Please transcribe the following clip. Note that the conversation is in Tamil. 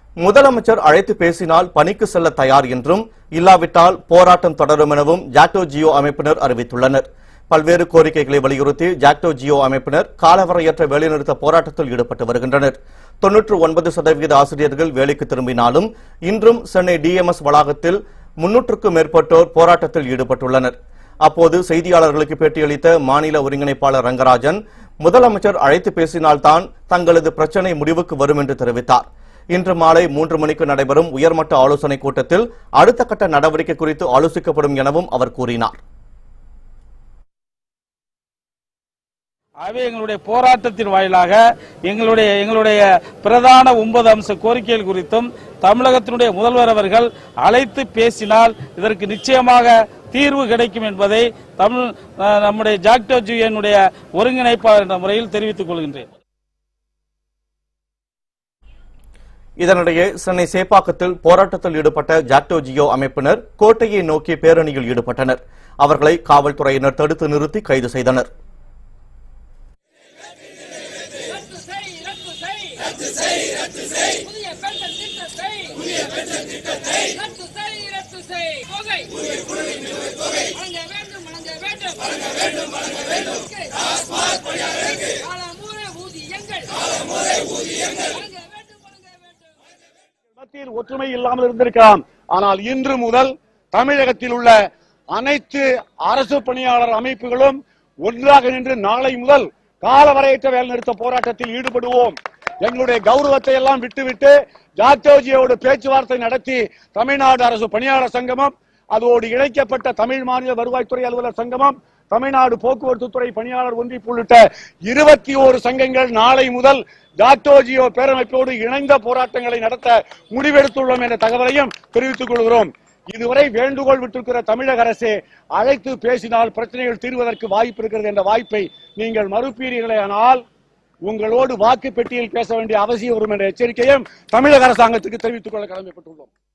முதலமைச்சர் அழைத்து பேசினால் பணிக்கு செல்ல தயார் என்றும் இல்லாவிட்டால் போராட்டம் தொடரும் எனவும் ஜாக்டோ ஜியோ அமைப்பினர் அறிவித்துள்ளனர் பல்வேறு கோரிக்கைகளை வலியுறுத்தி ஜாக்டோ ஜியோ அமைப்பினர் காலவரையற்ற வேலைநிறுத்த போராட்டத்தில் ஈடுபட்டு வருகின்றனர் தொன்னூற்று ஒன்பது சதவீத ஆசிரியர்கள் வேலைக்கு திரும்பினாலும் இன்றும் சென்னை டிஎம்எஸ் வளாகத்தில் முன்னூற்றுக்கும் மேற்பட்டோர் போராட்டத்தில் ஈடுபட்டுள்ளனர் அப்போது செய்தியாளர்களுக்கு பேட்டியளித்த மாநில ஒருங்கிணைப்பாளர் ரங்கராஜன் முதலமைச்சர் அழைத்து பேசினால்தான் தங்களது பிரச்சனை முடிவுக்கு வரும் என்று தெரிவித்தார் இன்று மாலை மூன்று மணிக்கு நடைபெறும் உயர்மட்ட ஆலோசனைக் கூட்டத்தில் அடுத்த கட்ட நடவடிக்கை குறித்து ஆலோசிக்கப்படும் எனவும் அவர் கூறினார் ஆகவே எங்களுடைய போராட்டத்தின் வாயிலாக எங்களுடைய எங்களுடைய பிரதான ஒன்பது அம்ச கோரிக்கைகள் குறித்தும் தமிழகத்தினுடைய முதல்வர் அவர்கள் அழைத்து பேசினால் இதற்கு நிச்சயமாக தீர்வு கிடைக்கும் என்பதை தமிழ் அஹ், நம்முடைய ஜாக்டோ ஜியனுடைய ஒருங்கிணைப்பாளர் என்ற முறையில் தெரிவித்துக் கொள்கின்றேன் இதனிடையே சென்னை சேப்பாக்கத்தில் போராட்டத்தில் ஈடுபட்ட ஜாக்டோ ஜியோ அமைப்பினர் கோட்டையை நோக்கி பேரணியில் ஈடுபட்டனர் அவர்களை காவல்துறையினர் தடுத்து நிறுத்தி கைது செய்தனர் ரத்து செய் ரத்து செய் ரத்து செய் புதிய பென்ஷன் திட்டத்தை புதிய பென்ஷன் திட்டத்தை ரத்து செய் ரத்து செய் தொகை வழங்க வேண்டும் வழங்க வேண்டும் வழங்க வேண்டும் வழங்க வேண்டும் டாஸ்மாக் பணியாளருக்கு காலமுறை ஊதியங்கள் காலமுறை ஊதியங்கள் வழங்க வேண்டும் வழங்க வேண்டும் மத்தியில் ஒற்றுமை இல்லாமல் இருந்திருக்கலாம் ஆனால் இன்று முதல் தமிழகத்தில் உள்ள அனைத்து அரசு பணியாளர் அமைப்புகளும் ஒன்றாக நின்று நாளை முதல் காலவரையற்ற வேலைநிறுத்த போராட்டத்தில் ஈடுபடுவோம் எங்களுடைய கௌரவத்தை எல்லாம் விட்டுவிட்டு ஜாக்டோஜியோடு பேச்சுவார்த்தை நடத்தி தமிழ்நாடு அரசு பணியாளர் சங்கமம் அதோடு இணைக்கப்பட்ட தமிழ் மாநில வருவாய்த்துறை அலுவலர் சங்கமம் தமிழ்நாடு போக்குவரத்து துறை பணியாளர் ஒன்றிப்பு உள்ளிட்ட இருபத்தி ஓரு சங்கங்கள் நாளை முதல் டாக்டோஜியோ பேரமைப்போடு இணைந்த போராட்டங்களை நடத்த முடிவெடுத்துள்ளோம் என்ற தகவலையும் தெரிவித்துக் கொள்கிறோம் இதுவரை வேண்டுகோள் விட்டிருக்கிற தமிழக அரசே அழைத்து பேசினால் பிரச்சனைகள் தீர்வதற்கு வாய்ப்பு இருக்கிறது என்ற வாய்ப்பை நீங்கள் மறுப்பீர்களே ஆனால் உங்களோடு வாக்கு பெட்டியில் பேச வேண்டிய அவசியம் வரும் என்ற எச்சரிக்கையும் தமிழக அரசாங்கத்துக்கு தெரிவித்துக் கொள்ள கடமைப்பட்டுள்ளோம்